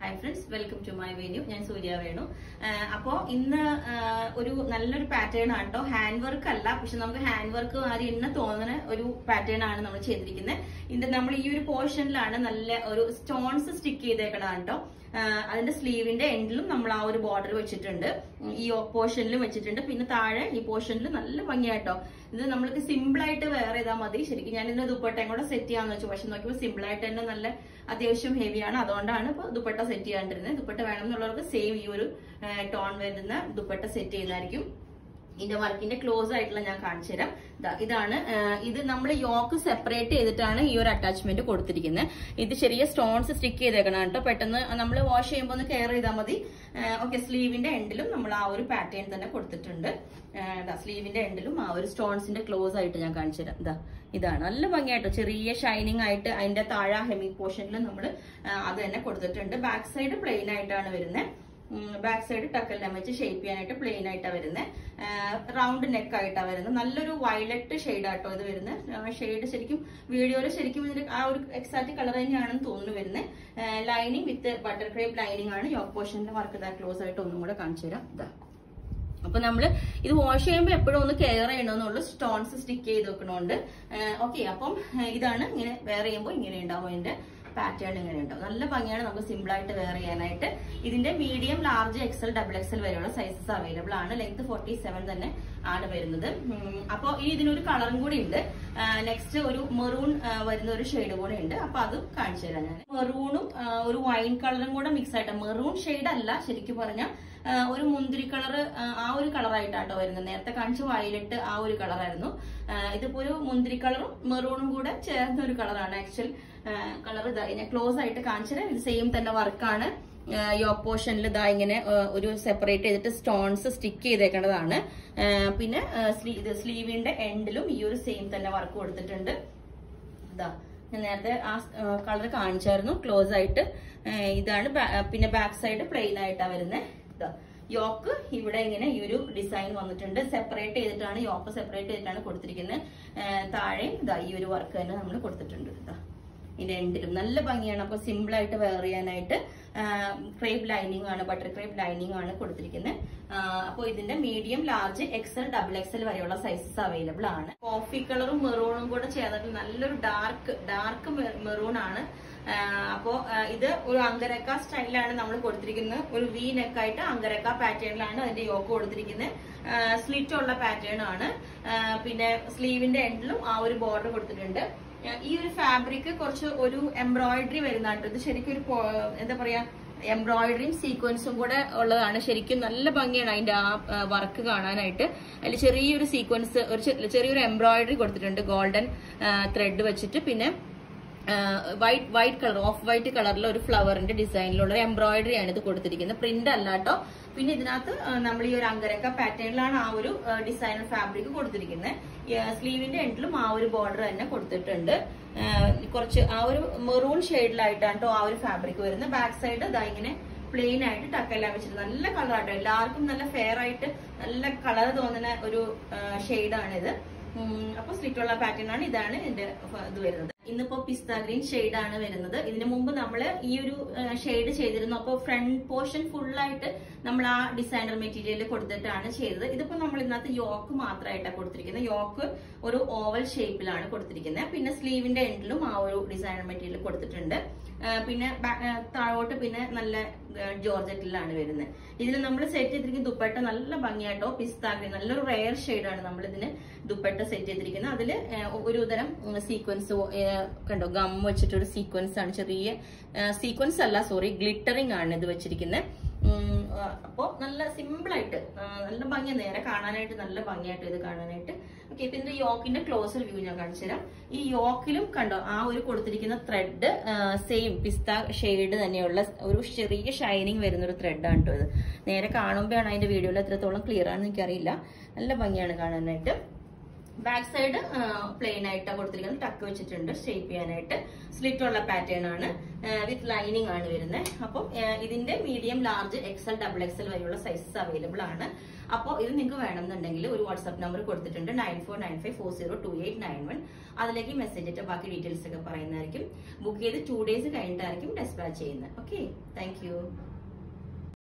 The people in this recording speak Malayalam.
hi friends welcome to my video ഞാൻ സൂര്യ വേണു അപ്പോൾ ഇന്ന് ആ, ഒരു നല്ലൊരു പാറ്റേൺ ആണ് കേട്ടോ ഹാൻഡ് വർക്ക് അല്ല പക്ഷെ നമുക്ക് ഹാൻഡ് വർക്ക് ആദ്യം ഇന്ന് തോന്നുന്ന ഒരു പാറ്റേൺ ആണ് നമ്മൾ ചെയ്തിരിക്കുന്നത് ഇതിന്റെ നമ്മൾ ഈ ഒരു പോർഷനിലാണ് നല്ല ഒരു സ്റ്റോൺസ് സ്റ്റിക്ക് ചെയ്തേക്കണതാണ് കേട്ടോ ആ, അതിന്റെ സ്ലീവിന്റെ എൻഡിലും നമ്മൾ ആ ഒരു ബോർഡർ വെച്ചിട്ടുണ്ട് ഉം, ഈ പോർഷനിലും വെച്ചിട്ടുണ്ട് പിന്നെ താഴെ ഈ പോർഷനിൽ നല്ല ഭംഗിയായിട്ടോ ഇത് നമ്മൾക്ക് സിമ്പിൾ ആയിട്ട് വേറെ ചെയ്താൽ മതി ശരിക്കും ഞാൻ ഇതിന്റെ ദുപ്പട്ടയും കൂടെ സെറ്റ് ചെയ്യാന്ന് വെച്ചു പക്ഷെ നോക്കിയപ്പോൾ സിമ്പിൾ ആയിട്ട് തന്നെ നല്ല അത്യാവശ്യം ഹെവിയാണ് അതുകൊണ്ടാണ് ഇപ്പൊ ദുപ്പട്ട സെറ്റ് ചെയ്യാണ്ടിരുന്നത് ദുപ്പട്ട വേണം എന്നുള്ളവർക്ക് സെയിം ഈ ഒരു ടോൺ വരുന്ന ദുപ്പട്ട സെറ്റ് ചെയ്യുന്നതായിരിക്കും ഇതിന്റെ വർക്കിന്റെ ക്ലോസ് ആയിട്ടുള്ള ഞാൻ കാണിച്ചു തരാം ദാ ഇതാണ് ആ, ഇത് നമ്മൾ യോക്ക് സെപ്പറേറ്റ് ചെയ്തിട്ടാണ് ഈ ഒരു അറ്റാച്ച്മെന്റ് കൊടുത്തിരിക്കുന്നത് ഇത് ചെറിയ സ്റ്റോൺസ് സ്റ്റിക്ക് ചെയ്തേക്കണം കേട്ടോ പെട്ടെന്ന് നമ്മൾ വാഷ് ചെയ്യുമ്പോൾ ഒന്ന് കെയർ ചെയ്താൽ മതി ഓക്കെ സ്ലീവിന്റെ എൻഡിലും നമ്മൾ ആ ഒരു പാറ്റേൺ തന്നെ കൊടുത്തിട്ടുണ്ട് സ്ലീവിന്റെ എൻഡിലും ആ ഒരു സ്റ്റോൺസിന്റെ ക്ലോസ് ആയിട്ട് ഞാൻ കാണിച്ചു തരാം ഇതാ ഇതാണ് നല്ല ഭംഗിയായിട്ട് ചെറിയ ഷൈനിങ് ആയിട്ട് അതിന്റെ താഴെ ഹെമി പോർഷനിൽ നമ്മൾ അത് തന്നെ കൊടുത്തിട്ടുണ്ട് ബാക്ക് സൈഡ് പ്ലെയിൻ ആയിട്ടാണ് വരുന്നത് ബാക്ക് സൈഡ് ടക്കെല്ലാം വെച്ച് ഷേപ്പ് ചെയ്യാനായിട്ട് പ്ലെയിൻ ആയിട്ടാണ് വരുന്നത് റൗണ്ട് നെക്ക് ആയിട്ടാണ് വരുന്നത് നല്ലൊരു വയലറ്റ് ഷെയ്ഡ് ആട്ടോ ഇത് വരുന്നത് ഷെയ്ഡ് ശരിക്കും വീഡിയോയിൽ ശരിക്കും ഇതിന്റെ ആ ഒരു എക്സാക്ട് കളർ തന്നെയാണെന്ന് തോന്നുന്നു വരുന്നത് lining with butter crepe lining ആണ് യോക്ക് പോർഷനിലെ വർക്ക് ഇതാ ക്ലോസ് ആയിട്ട് ഒന്നും കൂടെ കാണിച്ചു തരാം ഇതാ അപ്പൊ നമ്മള് ഇത് വാഷ് ചെയ്യുമ്പോൾ എപ്പോഴും ഒന്ന് കെയർ ചെയ്യണമെന്നുള്ള സ്റ്റോൺസ് സ്റ്റിക്ക് ചെയ്ത് വെക്കണോണ്ട് ഓക്കെ അപ്പം ഏഹ് ഇതാണ് ഇങ്ങനെ വെയർ ചെയ്യുമ്പോൾ ഇങ്ങനെ ഉണ്ടാവും അതിന്റെ പാറ്റേൺ ഇങ്ങനെ ഉണ്ടാവും നല്ല ഭംഗിയാണ് നമുക്ക് സിമ്പിൾ ആയിട്ട് വെയർ ചെയ്യാനായിട്ട് ഇതിന്റെ medium large XL double XL വരെയുള്ള സൈസസ് അവൈലബിൾ ആണ് ലെങ്ത് ഫോർട്ടി സെവൻ തന്നെ ആണ് വരുന്നത് അപ്പോൾ ഇനി ഇതിനൊരു കളറും കൂടി ഉണ്ട് നെക്സ്റ്റ് ഒരു മെറൂൺ വരുന്ന ഒരു ഷെയ്ഡ് കൂടെ ഉണ്ട് അപ്പൊ അതും കാണിച്ചു തരാം ഞാൻ മെറൂണും ഒരു വൈൻ കളറും കൂടെ മിക്സ് ആയിട്ട് മെറൂൺ ഷെയ്ഡ് അല്ല ശരിക്കും പറഞ്ഞാൽ ഒരു മുന്തിരി കളർ ആ ഒരു കളറായിട്ടാട്ടോ വരുന്നത് നേരത്തെ കാണിച്ച വയലറ്റ് ആ ഒരു കളറായിരുന്നു ഇതിപ്പോ ഒരു മുന്തിരി കളറും മെറൂണും കൂടെ ചേർന്ന ഒരു കളറാണ് ആക്ച്വൽ കളർ ഇതാ ഞാൻ ക്ലോസ് ആയിട്ട് കാണിച്ചത് ഇത് സെയിം തന്നെ വർക്കാണ് യോക്ക് പോർഷനിൽ ഇതാ ഇങ്ങനെ ആ, ഒരു സെപ്പറേറ്റ് ചെയ്തിട്ട് സ്റ്റോൺസ് സ്റ്റിക്ക് ചെയ്തേക്കേണ്ടതാണ് ആ, പിന്നെ ആ, സ്ലീ- ഇത് സ്ലീവിന്റെ എൻഡിലും ഈ ഒരു സെയിം തന്നെ വർക്ക് കൊടുത്തിട്ടുണ്ട് ഇതാ ഞാൻ നേരത്തെ ആ കളർ കാണിച്ചായിരുന്നു ക്ലോസ് ആയിട്ട് ആ, ഇതാണ് ബാ- പിന്നെ ബാക്ക് സൈഡ് പ്ലെയിൻ ആയിട്ടാണ് വരുന്നത് ഇതാ യോക്ക് ഇവിടെ ഇങ്ങനെ ഈ ഒരു ഡിസൈൻ വന്നിട്ടുണ്ട് സെപ്പറേറ്റ് ചെയ്തിട്ടാണ് യോക്ക് സെപ്പറേറ്റ് ചെയ്തിട്ടാണ് കൊടുത്തിരിക്കുന്നത് ആ, താഴെ ഇതാ ഈ ഒരു വർക്ക് തന്നെ നമ്മൾ കൊടുത്തിട്ടുണ്ട് ഇതാ ഇതിന്റെ എൻഡിലും നല്ല ഭംഗിയാണ് അപ്പൊ സിമ്പിൾ ആയിട്ട് വെയർ ചെയ്യാനായിട്ട് ക്രേപ്പ് ലൈനിങ് ആണ് ബട്ടർ ക്രേപ്പ് ലൈനിങ് ആണ് കൊടുത്തിരിക്കുന്നത് അപ്പോൾ ഇതിന്റെ medium large XL double XL വരെയുള്ള സൈസസ് അവൈലബിൾ ആണ് കോഫി കളറും മെറൂണും കൂടെ ചേർന്നിട്ട് നല്ലൊരു ഡാർക്ക് ഡാർക്ക് മെറൂൺ ആണ് അപ്പോ ഇത് ഒരു അങ്കരക്ക സ്റ്റൈലിലാണ് നമ്മൾ കൊടുത്തിരിക്കുന്നത് ഒരു വി നെക്കായിട്ട് അങ്കരക്ക പാറ്റേണിലാണ് അതിന്റെ യോക്ക് കൊടുത്തിരിക്കുന്നത് സ്ലിറ്റ് ഉള്ള പാറ്റേൺ ആണ് ആ, പിന്നെ സ്ലീവിന്റെ എൻഡിലും ആ ഒരു ബോർഡർ കൊടുത്തിട്ടുണ്ട് ആ, ഈ ഒരു ഫാബ്രിക് കുറച്ച് ഒരു എംബ്രോയിഡറി വരുന്നുണ്ട് ഇത് ശരിക്കും ഒരു പോ- എന്താ പറയാ എംബ്രോയിഡറിയും സീക്വൻസും കൂടെ ഉള്ളതാണ് ശരിക്കും നല്ല ഭംഗിയാണ് അതിന്റെ ആ വർക്ക് കാണാനായിട്ട് അതിൽ ചെറിയൊരു സീക്വൻസ് ഒരു ചെ- ചെറിയൊരു എംബ്രോയിഡറി കൊടുത്തിട്ടുണ്ട് ഗോൾഡൻ ത്രെഡ് വെച്ചിട്ട് പിന്നെ white white colour off white കളറിൽ ഒരു ഫ്ലവറിന്റെ ഡിസൈനിലുള്ള ഒരു എംബ്രോയിഡറി ആണ് ഇത് കൊടുത്തിരിക്കുന്നത് പ്രിന്റ് അല്ല കേട്ടോ പിന്നെ ഇതിനകത്ത് നമ്മൾ ഈ ഒരു അങ്കരക്ക പാറ്റേണിലാണ് ആ ഒരു ഡിസൈനർ ഫാബ്രിക് കൊടുത്തിരിക്കുന്നത് സ്ലീവിന്റെ എൻഡിലും ആ ഒരു ബോർഡർ തന്നെ കൊടുത്തിട്ടുണ്ട് ആ, കുറച്ച് ആ ഒരു മെറൂൺ ഷെയ്ഡിലായിട്ടാണ് കേട്ടോ ആ ഒരു ഫാബ്രിക് വരുന്നത് ബാക്ക് സൈഡ് ഇതാ ഇങ്ങനെ പ്ലെയിൻ ആയിട്ട് ടക്കെല്ലാം വെച്ചിട്ട് നല്ല കളർ ആട്ടോ എല്ലാവർക്കും നല്ല ഫെയർ ആയിട്ട് നല്ല കളർ തോന്നുന്ന ഒരു ഷെയ്ഡാണിത് അപ്പൊ സ്ലിറ്റ് ഉള്ള പാറ്റേൺ ആണ് ഇതാണ് ഇതിന്റെ ഫ- ഇത് വരുന്നത് ഇന്നിപ്പോ പിസ്ത ഗ്രീൻ ഷെയ്ഡ് ആണ് വരുന്നത് ഇതിനു മുമ്പ് നമ്മൾ ഈ ഒരു ഷെയ്ഡ് ചെയ്തിരുന്നു അപ്പോൾ ഫ്രണ്ട് പോർഷൻ ഫുൾ ആയിട്ട് നമ്മൾ ആ ഡിസൈനർ മെറ്റീരിയൽ കൊടുത്തിട്ടാണ് ചെയ്തത് ഇതിപ്പോ നമ്മൾ ഇതിനകത്ത് യോക്ക് മാത്രമായിട്ടാണ് കൊടുത്തിരിക്കുന്നത് യോക്ക് ഒരു ഓവൽ ഷേപ്പിലാണ് കൊടുത്തിരിക്കുന്നത് പിന്നെ സ്ലീവിന്റെ എൻഡിലും ആ ഒരു ഡിസൈനർ മെറ്റീരിയൽ കൊടുത്തിട്ടുണ്ട് ആ, പിന്നെ ബാ- ആ, താഴോട്ട് പിന്നെ നല്ല ജോർജറ്റിലാണ് വരുന്നത് ഇതിൽ നമ്മൾ സെറ്റ് ചെയ്തിരിക്കുന്ന ദുപ്പട്ട നല്ല ഭംഗിയായിട്ടോ പിസ്താഗ്രി നല്ലൊരു റെയർ ഷെയ്ഡാണ് നമ്മൾ ഇതിന് ദുപ്പട്ട സെറ്റ് ചെയ്തിരിക്കുന്നത് അതിൽ ഒരു തരം സീക്വൻസ് കണ്ടോ ഗം വെച്ചിട്ടൊരു സീക്വൻസ് ആണ് ചെറിയ സീക്വൻസ് അല്ല സോറി ഗ്ലിറ്ററിംഗ് ആണ് ഇത് വെച്ചിരിക്കുന്നത് അപ്പോൾ നല്ല സിമ്പിൾ ആയിട്ട് ആ, നല്ല ഭംഗി നേരെ കാണാനായിട്ട് നല്ല ഭംഗിയായിട്ട് ഇത് കാണാനായിട്ട് ഓക്കെ ഇപ്പൊ ഇതിന്റെ യോക്കിന്റെ ക്ലോസർ വ്യൂ ഞാൻ കാണിച്ചു തരാം ഈ യോക്കിലും കണ്ടോ ആ ഒരു കൊടുത്തിരിക്കുന്ന ത്രെഡ് സെയിം പിസ്ത ഷെയ്ഡ് തന്നെയുള്ള ഒരു ചെറിയ ഷൈനിങ് വരുന്ന ഒരു ത്രെഡാണ് കേട്ടോ ഇത് നേരെ കാണുമ്പോഴാണ് അതിന്റെ വീഡിയോയിൽ എത്രത്തോളം ക്ലിയർ ആണെന്ന് എനിക്കറിയില്ല നല്ല ഭംഗിയാണ് കാണാനായിട്ട് ബാക്ക് സൈഡ് പ്ലെയിൻ ആയിട്ട് കൊടുത്തിരിക്കുന്നത് ടക്ക് വെച്ചിട്ടുണ്ട് ഷേപ്പ് ചെയ്യാനായിട്ട് സ്ലിറ്റ് ഉള്ള പാറ്റേൺ ആണ് വിത്ത് ലൈനിങ് ആണ് വരുന്നത് അപ്പോൾ ഇതിന്റെ medium large XL double XL വരെയുള്ള സൈസസ് അവൈലബിൾ ആണ് അപ്പോൾ ഇത് നിങ്ങൾക്ക് വേണമെന്നുണ്ടെങ്കിൽ ഒരു വാട്സ്ആപ്പ് നമ്പർ കൊടുത്തിട്ടുണ്ട് nine four nine five four zero two eight nine one അതിലേക്ക് മെസ്സേജ് ഇട്ട് ബാക്കി ഡീറ്റെയിൽസ് ഒക്കെ പറയുന്നതായിരിക്കും ബുക്ക് ചെയ്ത് ടു ഡേയ്സ് കഴിഞ്ഞിട്ടായിരിക്കും ഡെസ്പാച്ച് ചെയ്യുന്നത് ഓക്കെ താങ്ക് യു